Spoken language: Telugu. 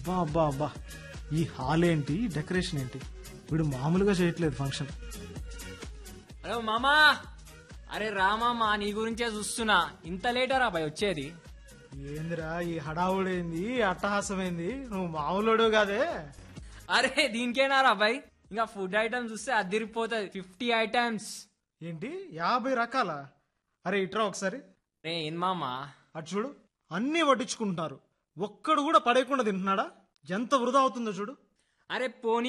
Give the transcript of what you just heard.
అబ్బా అబ్బా అబ్బా ఈ హాల్ ఏంటి డెకరేషన్ ఏంటి వీడు మామూలుగా చేయట్లేదు ఫంక్షన్ హలో మామా అరే రామామా నీ గురించే చూస్తున్నా ఇంత లేటరా భయ్ వచ్చేది ఏందిరా ఈ హడావుడేంది అట్టహాసమైంది నువ్వు మామూలుడు కాదే అరే దీనికేనారా భయ్ ఇంకా ఫుడ్ ఐటమ్స్ చూస్తే అదిరిపోతుంది ఫిఫ్టీ ఐటమ్స్ ఏంటి యాభై రకాల అరే ఇట్రా ఒకసారి రే ఏం మామా అటు చూడు అన్నీ వడ్డించుకుంటున్నారు ఒక్కడు కూడా పడేయకుండా తింటున్నాడా ఎంత వృధా అవుతుందో చూడు అరే పోనీ